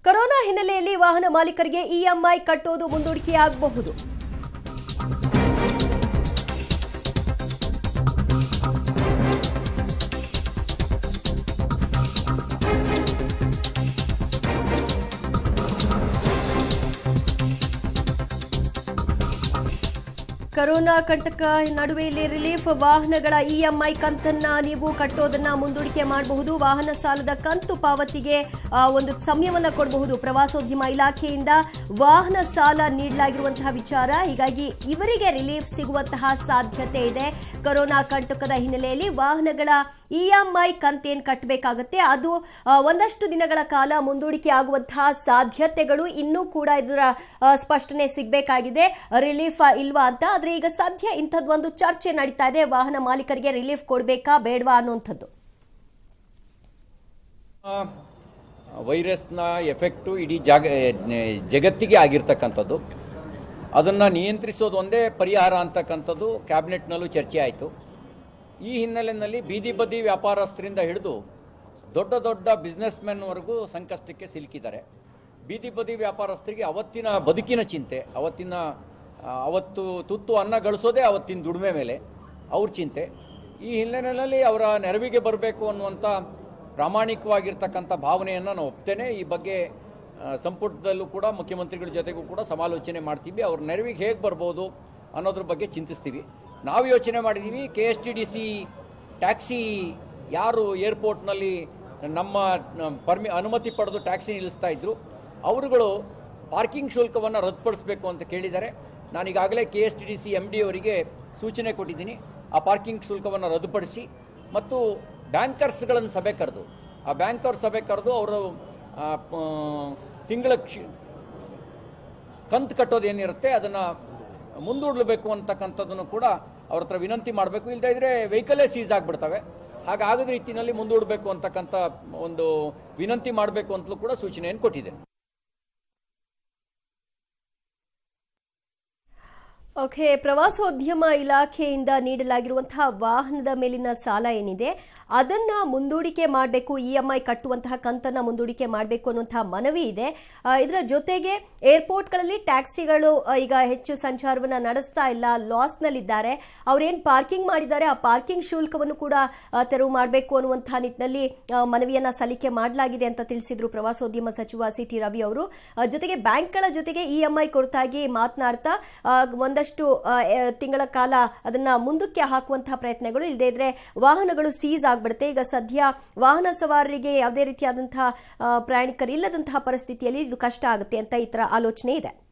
corona ಹಿನ್ನೆಲೆಯಲ್ಲಿ ವಾಹನ ಮಾಲೀಕರಿಗೆ ಇಎಂಐ ಕಟ್ಟೋದು ಮುಂದೂಡಿಕೆಯಾಗಬಹುದು ಕರೋನಾ ಕಂಟಕ ನಡುವೆಯಲ್ಲಿ ರಿಲೀಫ್ ವಾಹನಗಳ ಇಎಂಐ ಕಂತನ್ನ ನೀವು ಕಟ್ಟೋದನ್ನ ಮುಂದೂಡಿಕೆ ಮಾಡಬಹುದು ವಾಹನ ಸಾಲದ ಕಂತು ಪಾವತಿಗೆ ಆ, ಒಂದು ಸಮಯವನ್ನ ಕೊಡಬಹುದು ಪ್ರವಾಸೋದ್ಯಮ ಇಲಾಖೆಯಿಂದ ವಾಹನ ಸಾಲ ನೀಡಲಾಗಿರುವಂತಹ ವಿಚಾರ ಹೀಗಾಗಿ ಇವರಿಗೆ ರಿಲೀಫ್ ಸಿಗುವಂತಹ ಸಾಧ್ಯತೆ ಇದೆ ಕೊರೋನಾ ಕಂಟಕದ ಹಿನ್ನೆಲೆಯಲ್ಲಿ ವಾಹನಗಳ ಇಎಂಐ ಕಂತೇನು ಕಟ್ಟಬೇಕಾಗತ್ತೆ ಅದು ಆ, ಒಂದಷ್ಟು ದಿನಗಳ ಕಾಲ ಮುಂದೂಡಿಕೆ ಆಗುವಂತಹ ಸಾಧ್ಯತೆಗಳು ಇನ್ನೂ ಕೂಡ ಇದರ ಆ, ಸ್ಪಷ್ಟನೆ ಸಿಗಬೇಕಾಗಿದೆ ರಿಲೀಫ್ ಇಲ್ವಾ ಅಂತ ಆದ್ರೆ ಈಗ ಸದ್ಯ ಇಂಥದ್ದೊಂದು ಚರ್ಚೆ ನಡೀತಾ ಇದೆ ವಾಹನ ಮಾಲೀಕರಿಗೆ ರಿಲೀಫ್ ಕೊಡಬೇಕಾ ಬೇಡವಾ ಅನ್ನುವಂಥದ್ದು ಆ, ವೈರಸ್ನ ಎಫೆಕ್ಟು ಇಡೀ ಜಾಗ ಜಗತ್ತಿಗೆ ಆಗಿರ್ತಕ್ಕಂಥದ್ದು ಅದನ್ನು ನಿಯಂತ್ರಿಸೋದು ಒಂದೇ ಪರಿಹಾರ ಅಂತಕ್ಕಂಥದ್ದು ಕ್ಯಾಬಿನೆಟ್ನಲ್ಲೂ ಚರ್ಚೆ ಆಯಿತು ಈ ಹಿನ್ನೆಲೆಯಲ್ಲಿ ಬೀದಿ ಬದಿ ವ್ಯಾಪಾರಸ್ಥರಿಂದ ಹಿಡಿದು ದೊಡ್ಡ ದೊಡ್ಡ ಬಿಸ್ನೆಸ್ಮೆನ್ವರೆಗೂ ಸಂಕಷ್ಟಕ್ಕೆ ಸಿಲುಕಿದ್ದಾರೆ ಬೀದಿ ಬದಿ ವ್ಯಾಪಾರಸ್ಥರಿಗೆ ಅವತ್ತಿನ ಬದುಕಿನ ಚಿಂತೆ ಅವತ್ತಿನ ಆ, ಅವತ್ತು ತುತ್ತು ಅನ್ನ ಗಳಿಸೋದೇ ಅವತ್ತಿನ ದುಡಿಮೆ ಮೇಲೆ ಅವ್ರ ಚಿಂತೆ ಈ ಹಿನ್ನೆಲೆಯಲ್ಲಿ ಅವರ ನೆರವಿಗೆ ಬರಬೇಕು ಅನ್ನುವಂಥ ಪ್ರಾಮಾಣಿಕವಾಗಿರ್ತಕ್ಕಂಥ ಭಾವನೆಯನ್ನು ನಾನು ಒಪ್ತೇನೆ ಈ ಬಗ್ಗೆ ಆ, ಸಂಪುಟದಲ್ಲೂ ಕೂಡ ಮುಖ್ಯಮಂತ್ರಿಗಳ ಜೊತೆಗೂ ಕೂಡ ಸಮಾಲೋಚನೆ ಮಾಡ್ತೀವಿ ಅವ್ರ ನೆರವಿಗೆ ಹೇಗೆ ಬರ್ಬೋದು ಅನ್ನೋದ್ರ ಬಗ್ಗೆ ಚಿಂತಿಸ್ತೀವಿ ನಾವು ಯೋಚನೆ ಮಾಡಿದ್ದೀವಿ K S T D C taxi ಯಾರು ಏರ್ಪೋರ್ಟ್ನಲ್ಲಿ ನಮ್ಮ ಪರ್ಮಿ ಅನುಮತಿ ಪಡೆದು ಟ್ಯಾಕ್ಸಿ ನಿಲ್ಲಿಸ್ತಾ ಇದ್ರು ಅವರುಗಳು ಪಾರ್ಕಿಂಗ್ ಶುಲ್ಕವನ್ನು ರದ್ದುಪಡಿಸಬೇಕು ಅಂತ ಕೇಳಿದ್ದಾರೆ ನಾನೀಗಾಗಲೇ K S T D C M D ಅವರಿಗೆ ಸೂಚನೆ ಕೊಟ್ಟಿದ್ದೀನಿ ಆ ಪಾರ್ಕಿಂಗ್ ಶುಲ್ಕವನ್ನು ರದ್ದುಪಡಿಸಿ ಮತ್ತು ಬ್ಯಾಂಕರ್ಸ್ಗಳನ್ನು ಸಭೆ ಕರೆದು ಆ ಬ್ಯಾಂಕರ್ ಸಭೆ ಕರೆದು ಅವರು ತಿಂಗಳ ಕಂತು ಕಟ್ಟೋದು ಏನಿರುತ್ತೆ ಅದನ್ನು ಮುಂದೂಡಬೇಕು ಅಂತಕ್ಕಂಥದ್ದನ್ನು ಕೂಡ ಅವ್ರ ಹತ್ರ ವಿನಂತಿ ಮಾಡಬೇಕು ಇಲ್ಲದೇ ಇದ್ರೆ ವೆಹಿಕಲೇ ಸೀಸ್ ಆಗಿಬಿಡ್ತವೆ ಹಾಗಾಗದ ರೀತಿಯಲ್ಲಿ ಮುಂದೂಡಬೇಕು ಅಂತಕ್ಕಂಥ ಒಂದು ವಿನಂತಿ ಮಾಡಬೇಕು ಅಂತಲೂ ಕೂಡ ಸೂಚನೆಯನ್ನು ಕೊಟ್ಟಿದ್ದೇನೆ ಓಕೆ ಪ್ರವಾಸೋದ್ಯಮ ಇಲಾಖೆಯಿಂದ ನೀಡಲಾಗಿರುವಂತಹ ವಾಹನದ ಮೇಲಿನ ಸಾಲ ಏನಿದೆ ಅದನ್ನ ಮುಂದೂಡಿಕೆ ಮಾಡಬೇಕು ಇ ಎಂ ಐ ಕಟ್ಟುವಂತಹ ಕಂತನ್ನ ಮುಂದೂಡಿಕೆ ಮಾಡಬೇಕು ಅನ್ನುವಂತಹ ಮನವಿ ಇದೆ ಆ, ಇದರ ಜೊತೆಗೆ ಏರ್ಪೋರ್ಟ್ಗಳಲ್ಲಿ ಟ್ಯಾಕ್ಸಿಗಳು ಆ, ಈಗ ಹೆಚ್ಚು ಸಂಚಾರವನ್ನ ನಡೆಸ್ತಾ ಇಲ್ಲ ಲಾಸ್ನಲ್ಲಿದ್ದಾರೆ ಅವ್ರೇನ್ ಪಾರ್ಕಿಂಗ್ ಮಾಡಿದ್ದಾರೆ ಆ ಪಾರ್ಕಿಂಗ್ ಶುಲ್ಕವನ್ನು ಕೂಡ ಆ, ತೆರವು ಮಾಡಬೇಕು ಅನ್ನುವಂತಹ ನಿಟ್ಟಿನಲ್ಲಿ ಆ, ಮನವಿಯನ್ನ ಸಲ್ಲಿಕೆ ಮಾಡಲಾಗಿದೆ ಅಂತ ತಿಳಿಸಿದ್ರು ಪ್ರವಾಸೋದ್ಯಮ ಸಚಿವ ಸಿ ಟಿ ರವಿ ಅವರು ಆ, ಜೊತೆಗೆ ಬ್ಯಾಂಕ್ಗಳ ಜೊತೆಗೆ ಇ ಎಂ ಐ ಕುರಿತಾಗಿ ಮಾತನಾಡ್ತಾ ಆ, ಒಂದಷ್ಟು ಆ, ಎ- ತಿಂಗಳ ಕಾಲ ಅದನ್ನ ಮುಂದಕ್ಕೆ ಹಾಕುವಂತಹ ಪ್ರಯತ್ನಗಳು ಇಲ್ಲದೇ ಇದ್ರೆ ವಾಹನಗಳು ಸೀಸ್ ಆಗ್ಬಿಡುತ್ತೆ ಈಗ ಸದ್ಯ ವಾಹನ ಸವಾರರಿಗೆ ಯಾವುದೇ ರೀತಿಯಾದಂತಹ ಆ, ಪ್ರಯಾಣಿಕರಿಲ್ಲದಂತಹ ಪರಿಸ್ಥಿತಿಯಲ್ಲಿ ಇದು ಕಷ್ಟ ಆಗುತ್ತೆ ಅಂತ ಈ ತರ ಆಲೋಚನೆ ಇದೆ